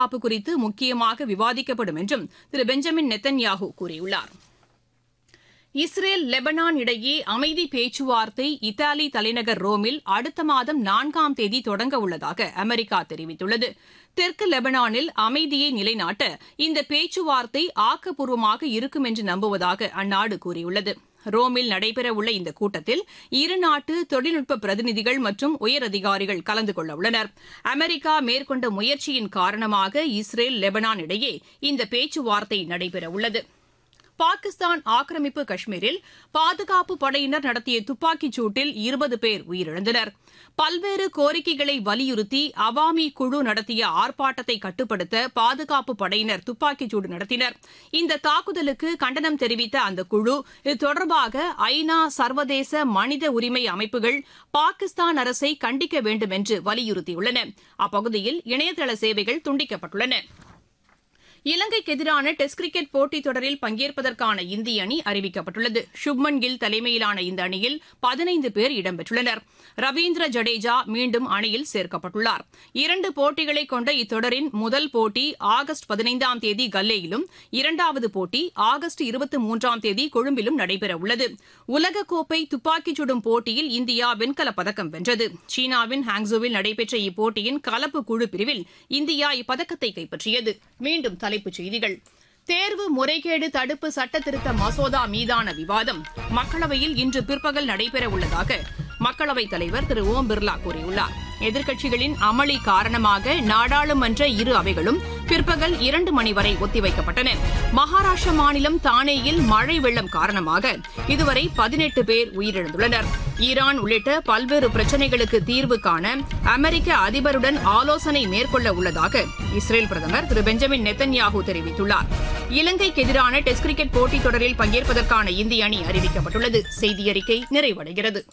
பாதுகாப்பு குறித்து முக்கியமாக விவாதிக்கப்படும் என்றும் திரு பெஞ்சமின் நெத்தன்யாகு கூறியுள்ளார் இஸ்ரேல் லெபனான் இடையே அமைதி பேச்சுவார்த்தை இத்தாலி தலைநகர் ரோமில் அடுத்த மாதம் நான்காம் தேதி தொடங்க உள்ளதாக அமெரிக்கா தெரிவித்துள்ளது தெற்கு லெபனானில் அமைதியை நிலைநாட்ட இந்த பேச்சுவார்த்தை ஆக்கப்பூர்வமாக இருக்கும் என்று நம்புவதாக அந்நாடு கூறியுள்ளது ரோமில் நடைபெறவுள்ள இந்த கூட்டத்தில் இருநாட்டு தொழில்நுட்ப பிரதிநிதிகள் மற்றும் உயரதிகாரிகள் கலந்து கொள்ள உள்ளனர் அமெரிக்கா மேற்கொண்ட முயற்சியின் காரணமாக இஸ்ரேல் லெபனான் இடையே இந்த பேச்சுவார்த்தை நடைபெறவுள்ளது பாகிஸ்தான் ஆக்கிரமிப்பு காஷ்மீரில் பாதுகாப்பு படையினர் நடத்திய துப்பாக்கிச் சூட்டில் இருபது பேர் உயிரிழந்தனர் பல்வேறு கோரிக்கைகளை வலியுறுத்தி அவாமி குழு நடத்திய ஆர்ப்பாட்டத்தை கட்டுப்படுத்த பாதுகாப்பு படையினர் துப்பாக்கிச்சூடு நடத்தினர் இந்த தாக்குதலுக்கு கண்டனம் தெரிவித்த அந்த குழு இது தொடர்பாக ஐநா சர்வதேச மனித உரிமை அமைப்புகள் பாகிஸ்தான் அரசை கண்டிக்க வேண்டும் என்று வலியுறுத்தியுள்ளன அப்பகுதியில் இணையதள சேவைகள் துண்டிக்கப்பட்டுள்ளன இலங்கைக்கு எதிரான டெஸ்ட் கிரிக்கெட் போட்டித் தொடரில் பங்கேற்பதற்கான இந்திய அணி அறிவிக்கப்பட்டுள்ளது சுப்மன் கில் தலைமையிலான இந்த அணியில் பதினைந்து பேர் இடம்பெற்றுள்ளனர் ரவீந்திர ஜடேஜா மீண்டும் அணியில் சேர்க்கப்பட்டுள்ளார் இரண்டு போட்டிகளை கொண்ட இத்தொடரின் முதல் போட்டி ஆகஸ்ட் பதினைந்தாம் தேதி கல்லேயிலும் இரண்டாவது போட்டி ஆகஸ்ட் இருபத்தி மூன்றாம் தேதி கொழும்பிலும் நடைபெறவுள்ளது உலகக்கோப்பை துப்பாக்கிச் சுடும் போட்டியில் இந்தியா வெண்கலப் பதக்கம் வென்றது சீனாவின் ஹாங்ஸோவில் நடைபெற்ற இப்போட்டியின் கலப்பு குழு பிரிவில் இந்தியா இப்பதக்கத்தை கைப்பற்றியது மீண்டும் தலைப்புச் செய்திகள் தேர்வு முறைகேடு தடுப்பு சட்ட திருத்த மசோதா மீதான விவாதம் மக்களவையில் இன்று பிற்பகல் நடைபெற உள்ளதாக மக்களவைத் தலைவர் திரு ஓம் பிர்லா கூறியுள்ளார் எதிர்க்கட்சிகளின் அமளி காரணமாக நாடாளுமன்ற இரு அவைகளும் பிற்பகல் இரண்டு மணி வரை ஒத்திவைக்கப்பட்டன மகாராஷ்டிர மாநிலம் தானேயில் மழை வெள்ளம் காரணமாக இதுவரை பதினெட்டு பேர் உயிரிழந்துள்ளனர் ஈரான் உள்ளிட்ட பல்வேறு பிரச்சினைகளுக்கு தீர்வு காண அமெரிக்க அதிபருடன் ஆலோசனை மேற்கொள்ள உள்ளதாக இஸ்ரேல் பிரதமர் திரு பெஞ்சமின் நெத்தன்யாகு தெரிவித்துள்ளார் இலங்கைக்கு எதிரான டெஸ்ட் கிரிக்கெட் போட்டித் தொடரில் பங்கேற்பதற்கான இந்திய அணி அறிவிக்கப்பட்டுள்ளது செய்தியறிக்கை நிறைவடைகிறது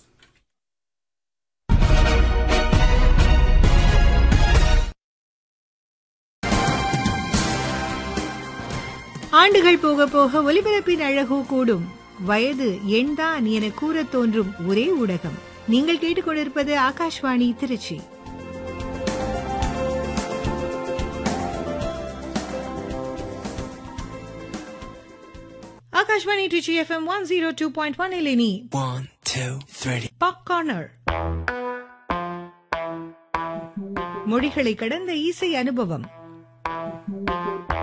ஆண்டுகள் போக போக ஒலிபரப்பின் அழகோ கூடும் வயது எண்தான் என கூறத் தோன்றும் ஒரே ஊடகம் நீங்கள் கேட்டுக்கொண்டிருப்பது Akashvani Tiruchi Akashvani Tiruchi FM one zero two point one இலினி One, two, three. Pop corner மொழிகளை கடந்த இசை அனுபவம்